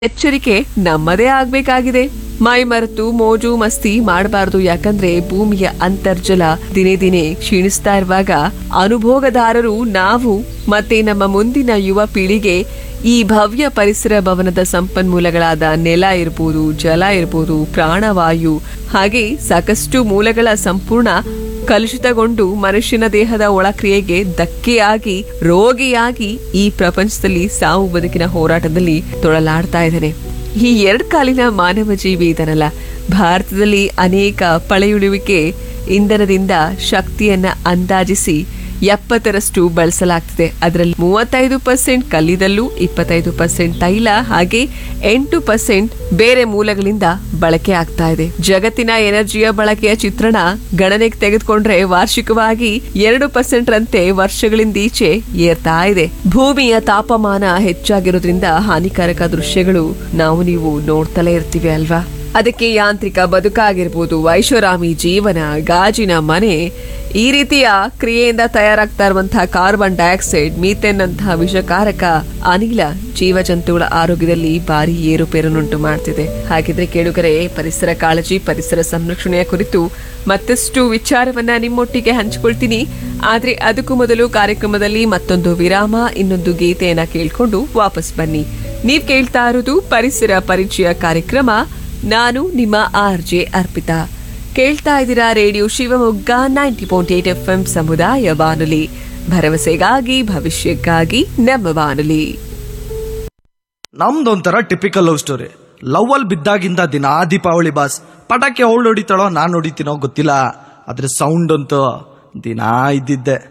ಎಚ್ಚರಿಕೆ ನಮ್ಮದೇ ಆಗ್ಬೇಕಾಗಿದೆ ಮೈ ಮರೆತು ಮೋಜು ಮಸ್ತಿ ಮಾಡಬಾರದು ಯಾಕಂದ್ರೆ ಭೂಮಿಯ ಅಂತರ್ಜಲ ದಿನೇ ದಿನೇ ಕ್ಷೀಣಿಸ್ತಾ ಇರುವಾಗ ಅನುಭೋಗದಾರರು ನಾವು ಮತ್ತೆ ನಮ್ಮ ಮುಂದಿನ ಯುವ ಪೀಳಿಗೆ ಈ ಭವ್ಯ ಪರಿಸರ ಭವನದ ಸಂಪನ್ಮೂಲಗಳಾದ ನೆಲ ಇರ್ಬೋದು ಜಲ ಇರ್ಬೋದು ಪ್ರಾಣವಾಯು ಹಾಗೆ ಸಾಕಷ್ಟು ಮೂಲಗಳ ಸಂಪೂರ್ಣ ಕಲುಷಿತಗೊಂಡು ಮನುಷ್ಯನ ದೇಹದ ಒಳಕ್ರಿಯೆಗೆ ಧಕ್ಕೆಯಾಗಿ ರೋಗಿಯಾಗಿ ಈ ಪ್ರಪಂಚದಲ್ಲಿ ಸಾವು ಬದುಕಿನ ಹೋರಾಟದಲ್ಲಿ ತೊಳಲಾಡ್ತಾ ಇದ್ದಾನೆ ಈ ಎರಡ್ ಕಾಲಿನ ಮಾನವ ಜೀವಿ ಇದನ್ನಲ್ಲ ಭಾರತದಲ್ಲಿ ಅನೇಕ ಪಳೆಯುಳುವಿಕೆ ಇಂಧನದಿಂದ ಶಕ್ತಿಯನ್ನ ಅಂದಾಜಿಸಿ ಎಪ್ಪತ್ತರಷ್ಟು ಬಳಸಲಾಗ್ತಿದೆ ಅದರಲ್ಲಿ ಮೂವತ್ತೈದು ಪರ್ಸೆಂಟ್ ಕಲ್ಲಿದಲ್ಲು ಇಪ್ಪತ್ತೈದು ಪರ್ಸೆಂಟ್ ತೈಲ ಹಾಗೆ ಎಂಟು ಪರ್ಸೆಂಟ್ ಬೇರೆ ಮೂಲಗಳಿಂದ ಬಳಕೆ ಆಗ್ತಾ ಇದೆ ಜಗತ್ತಿನ ಎನರ್ಜಿಯ ಬಳಕೆಯ ಚಿತ್ರಣ ಗಣನೆಗೆ ತೆಗೆದುಕೊಂಡ್ರೆ ವಾರ್ಷಿಕವಾಗಿ ಎರಡು ಪರ್ಸೆಂಟ್ ರಂತೆ ವರ್ಷಗಳಿಂದೀಚೆ ಏರ್ತಾ ಇದೆ ಭೂಮಿಯ ತಾಪಮಾನ ಹೆಚ್ಚಾಗಿರೋದ್ರಿಂದ ಹಾನಿಕಾರಕ ದೃಶ್ಯಗಳು ನಾವು ನೀವು ನೋಡ್ತಲೇ ಇರ್ತೀವಿ ಅಲ್ವಾ ಅದಕ್ಕೆ ಯಾಂತ್ರಿಕ ಬದುಕಾಗಿರ್ಬೋದು ಐಷಾರಾಮಿ ಜೀವನ ಗಾಜಿನ ಮನೆ ಈ ರೀತಿಯ ಕ್ರಿಯೆಯಿಂದ ತಯಾರಾಗ್ತಾ ಇರುವಂತಹ ಕಾರ್ಬನ್ ಡೈಆಕ್ಸೈಡ್ ಮೀಥೇನ್ ಅಂತಹ ವಿಷಕಾರಕ ಅನಿಲ ಜೀವಜಂತುಗಳ ಆರೋಗ್ಯದಲ್ಲಿ ಭಾರಿ ಏರುಪೇರನ್ನುಂಟು ಮಾಡ್ತಿದೆ ಹಾಗಿದ್ರೆ ಕೇಳುಗರೆ ಪರಿಸರ ಕಾಳಜಿ ಪರಿಸರ ಸಂರಕ್ಷಣೆಯ ಕುರಿತು ಮತ್ತಷ್ಟು ವಿಚಾರವನ್ನ ನಿಮ್ಮೊಟ್ಟಿಗೆ ಹಂಚಿಕೊಳ್ತೀನಿ ಆದ್ರೆ ಅದಕ್ಕೂ ಮೊದಲು ಕಾರ್ಯಕ್ರಮದಲ್ಲಿ ಮತ್ತೊಂದು ವಿರಾಮ ಇನ್ನೊಂದು ಗೀತೆಯನ್ನ ಕೇಳ್ಕೊಂಡು ವಾಪಸ್ ಬನ್ನಿ ನೀವ್ ಕೇಳ್ತಾ ಇರೋದು ಪರಿಸರ ಪರಿಚಯ ಕಾರ್ಯಕ್ರಮ ನಾನು ನಿಮ್ಮ ಆರ್ ಜೆ ಅರ್ಪಿತಾ ಕೇಳ್ತಾ ಇದ್ದೀರಾ radio Shivamogga ninety point eight F M ಸಮುದಾಯ ಬಾನುಲಿ ಭರವಸೆಗಾಗಿ ಭವಿಷ್ಯಕ್ಕಾಗಿ ನಮ್ಮ ಬಾನುಲಿ ನಮ್ದೊಂಥರ ಟಿಪಿಕಲ್ ಲವ್ ಸ್ಟೋರಿ ಲವ್ ಅಲ್ಲಿ ಬಿದ್ದಾಗಿಂದ ದಿನಾ ದೀಪಾವಳಿ ಬಾಸ್ ಪಟಾಕಿ ಅವಳು ಹೊಡಿತಾಳೋ ನಾನು ಹೊಡಿತೀನೋ ಗೊತ್ತಿಲ್ಲ ಆದ್ರೆ ಸೌಂಡ್ ಅಂತೂ ದಿನಾ ಇದ್ದಿದ್ದೆ